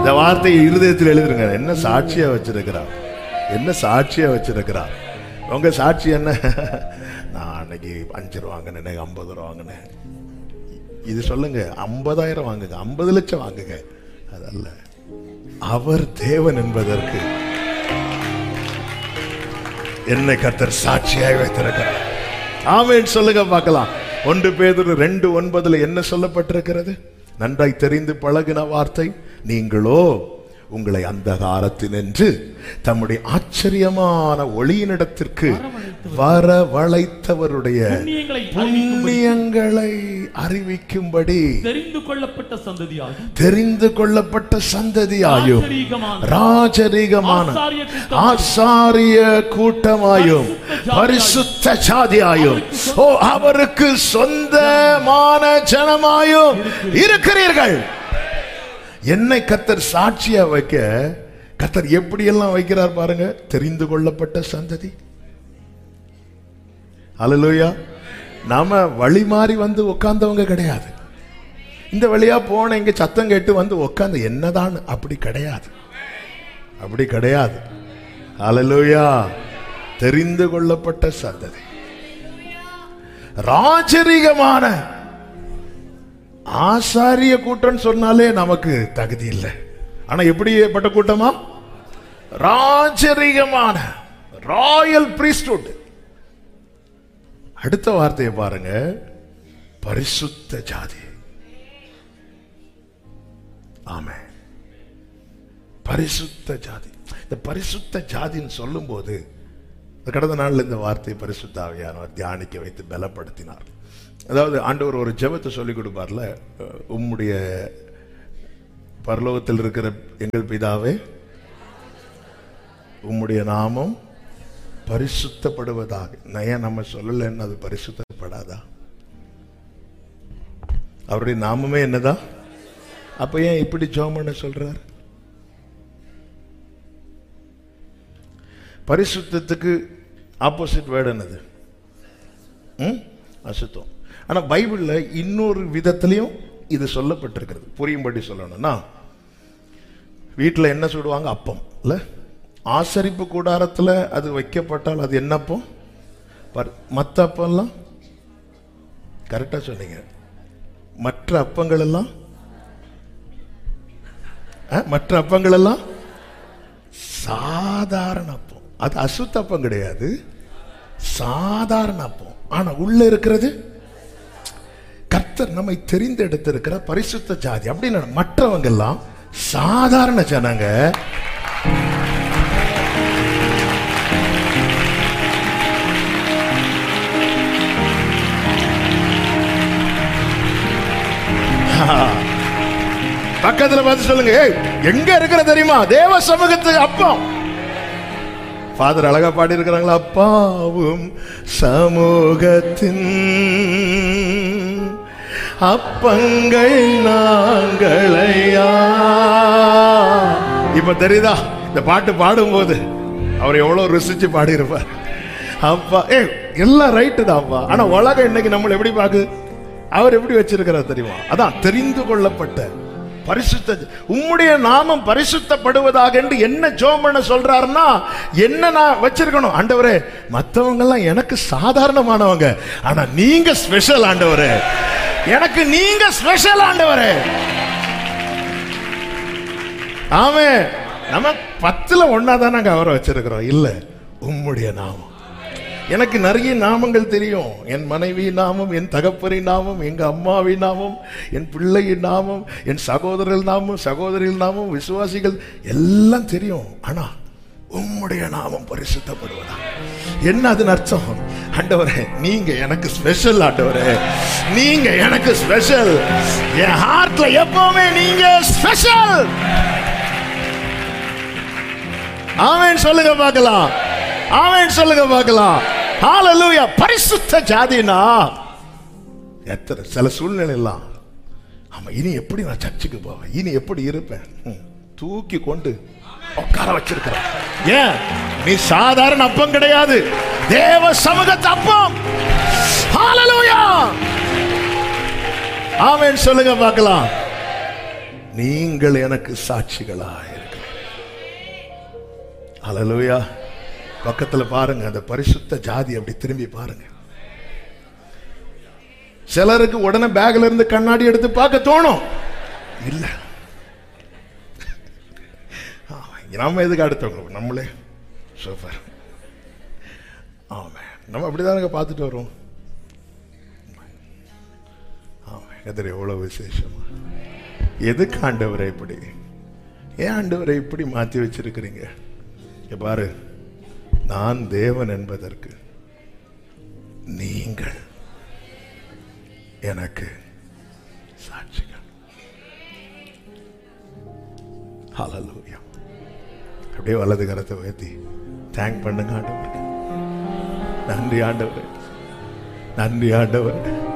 இந்த வார்த்தையை இருதயத்தில் எழுதுருங்க என்ன சாட்சியா வச்சிருக்கிறார் என்ன சாட்சியா வச்சிருக்கிறார் உங்க சாட்சி என்ன நான் அன்னைக்கு அஞ்சு ரூபா வாங்கினேன் இன்னைக்கு ஐம்பது ரூபா வாங்கினேன் இது சொல்லுங்க ஐம்பதாயிரம் வாங்குங்க ஐம்பது லட்சம் வாங்குங்க அதல்ல அவர் தேவன் என்பதற்கு என்னை கர்த்தர் சாட்சியாய் வைத்திருக்கிறார் ஆமென் சொல்லுங்க பார்க்கலாம் ஒன்று பேதுரு ரெண்டு ஒன்பதுல என்ன சொல்லப்பட்டிருக்கிறது நன்றாய் தெரிந்து பழகின வார்த்தை நீங்களோ உங்களை அந்தகாரத்தினின்று தம்முடைய ஆச்சரியமான ஒளியினிடத்திற்கு வரவழைத்தவருடைய புண்ணியங்களை புண்ணியங்களை அறிவிக்கும்படி தெரிந்து கொள்ளப்பட்ட சந்ததியாகும் தெரிந்து கொள்ளப்பட்ட சந்ததியாயும் ராஜரீகமான ராஜரீகமான ஆசாரிய கூட்டம் ஆசாரிய கூட்டமாயும் பரிசுத்த ஜாதியாயும் ஓ அவருக்கு சொந்தமான ஜனமாயும் இருக்கிறீர்கள் என்னை கத்தர் சாட்சியா வைக்க கத்தர் எப்படியெல்லாம் வைக்கிறார் பாருங்க தெரிந்து கொள்ளப்பட்ட சந்ததி அல்லேலூயா நாம வழி மாறி வந்து உட்கார்ந்தவங்க கிடையாது இந்த வழியா போன இங்க சத்தம் கேட்டு வந்து உட்கார்ந்து என்னதான் அப்படி கிடையாது அப்படி கிடையாது அல்லேலூயா தெரிந்து கொள்ளப்பட்ட சந்ததி ராஜரிகமான ஆசாரிய கூட்டம் சொன்னாலே நமக்கு தகுதி இல்லை ஆனா எப்படிப்பட்ட கூட்டமா ராஜரிகமான ராயல் priesthood அடுத்த வார்த்தையை பாருங்க பரிசுத்த ஜாதி ஆமே பரிசுத்த ஜாதி இந்த பரிசுத்த ஜாதின்னு சொல்லும்போது இந்த கடந்த நாள்ல இந்த வார்த்தை பரிசுத்த ஆவியானவர் தியானிக்க வைத்து பலப்படுத்தினார் அதாவது ஆண்டவர் ஒரு ஜெபத்தை சொல்லி கொடுப்பார்ல அஹ், உம்முடைய பரலோகத்தில் இருக்கிற எங்கள் பிதாவே உம்முடைய நாமம் பரிசுத்தப்படுவதாக நான் ஏன் நம்ம சொல்லலைன்னு அது பரிசுத்தப்படாதா அவருடைய நாமமே என்னதான் அப்ப ஏன் இப்படி ஜெபம் பண்ண சொல்றார் பரிசுத்தத்துக்கு ஆப்போசிட் வேர்டு என்னது ம்? அசுத்தம் ஆனா பைபிள்ல இன்னொரு விதத்திலையும் இது சொல்லப்பட்டிருக்கிறது புரியும்படி சொல்லணும்னா வீட்டில் என்ன சுடுவாங்க அப்பம் இல்ல ஆசரிப்பு கூடாரத்துல அது வைக்கப்பட்டால் அது என்ன அப்பம் பர்- மத்த அப்பம்லாம் கரெக்டா சொன்னீங்க மற்ற அப்பங்கள் எல்லாம் ஆ, மற்ற அப்பங்கள் எல்லாம் சாதாரண அப்பம் அது அசுத்த அப்பம் கிடையாது சாதாரண அப்பம் ஆனா உள்ள இருக்கிறது கர்த்தர் நம்மை தெரிந்தெடுத்திருக்கிற பரிசுத்த ஜாதி அப்படின்னு மற்றவங்க எல்லாம் சாதாரண ஜனங்க பக்கத்துல பார்த்து சொல்லுங்க ஏய் எங்க இருக்கிற தெரியுமா தேவ சமூகத்துக்கு அப்பம் ஃபாதர் அழகா பாடி இருக்கிறாங்களா அப்பாவும் சமூகத்தின் அப்பங்கள் நாங்களையா இப்ப தெரியுதா இந்த பாட்டு பாடும்போது அவர் எவ்வளவு ருசிச்சு பாடியிருப்பார் அப்பா ஏ எல்லாம் ரைட்டு தான்ப்பா ஆனா உலகம் இன்னைக்கு நம்மளை எப்படி பாக்கு அவர் எப்படி வச்சிருக்கிறார் தெரியுமா அதான் தெரிந்து கொள்ளப்பட்ட பரிசுத்த உம்முடைய நாமம் பரிசுத்தப்படுவதாக என்று என்ன ஜோம் பண்ண சொல்றாருன்னா என்ன நான் வச்சிருக்கணும் ஆண்டவரே மத்தவங்க எல்லாம் எனக்கு சாதாரணமானவங்க ஆனா நீங்க ஸ்பெஷல் ஆண்டவரே எனக்கு நீங்க ஸ்பெஷல் ஆண்டவரே ஆமே நம்ம பத்துல ஒன்னா தான் நாங்க அவரை வச்சிருக்கிறோம் இல்ல உம்முடைய நாமம் எனக்கு நிறைய நாமங்கள் தெரியும் என் மனைவி நாமம் என் தகப்பரின் நாமம் எங்க அம்மாவின் நாமம் என் பிள்ளையின் நாமம் என் சகோதரர்கள் நாமம் சகோதரிகள் நாமம் விசுவாசிகள் எல்லாம் தெரியும் ஆனா உம்முடைய நாமம் பரிசுத்தப்படுவதா என்ன அதன் அர்த்தம் ஆண்டவரே நீங்க எனக்கு ஸ்பெஷல் ஆண்டவரே நீங்க எனக்கு ஸ்பெஷல் என் ஹார்ட்ல எப்பவுமே நீங்க ஸ்பெஷல் ஆமென் சொல்லுங்க பார்க்கலாம் ஆமென் சொல்லுங்க பார்க்கலாம் ஹalleluya பரிசுத்த ஜாதினா எத்தனை சில சூழ்நிலை எல்லாம் ஆமா இனி எப்படி நான் சர்ச்சுக்கு போவேன் இனி எப்படி இருப்பேன் ம், தூக்கி கொண்டு உட்கார வச்சிருக்கிறேன் ஏன் நீ சாதாரண அப்பம் கிடையாது தேவ சமூகத்து அப்பம் ஹalleluya ஆமென் சொல்லுங்க பார்க்கலாம் நீங்கள் எனக்கு சாட்சிகளாக இருக்கிறீர்கள் ஹalleluya பக்கத்துல பாருங்க அந்த பரிசுத்த ஜாதி அப்படி திரும்பி பாருங்க சிலருக்கு உடனே பேக்ல இருந்து கண்ணாடி எடுத்து பார்க்க தோணும் இல்ல ஆ, நம்ம எதுக்கு அடுத்தவங்க நம்மளே சூப்பர் ஆமா நம்ம அப்படிதானுங்க பார்த்துட்டு வரோம் ஆமா எதிர எவ்வளவு விசேஷமா எதுக்கு ஆண்டவரை இப்படி ஏன் ஆண்டவரை இப்படி மாத்தி வச்சிருக்கிறீங்க இங்க பாரு நான் தேவன் என்பதற்கு நீங்கள் எனக்கு சாட்சிகள் ஹalleluya அப்படியே வலது கரத்தை உயர்த்தி தேங்க் பண்ணுங்க ஆண்டவருக்கு நன்றி ஆண்டவரே நன்றி ஆண்டவரே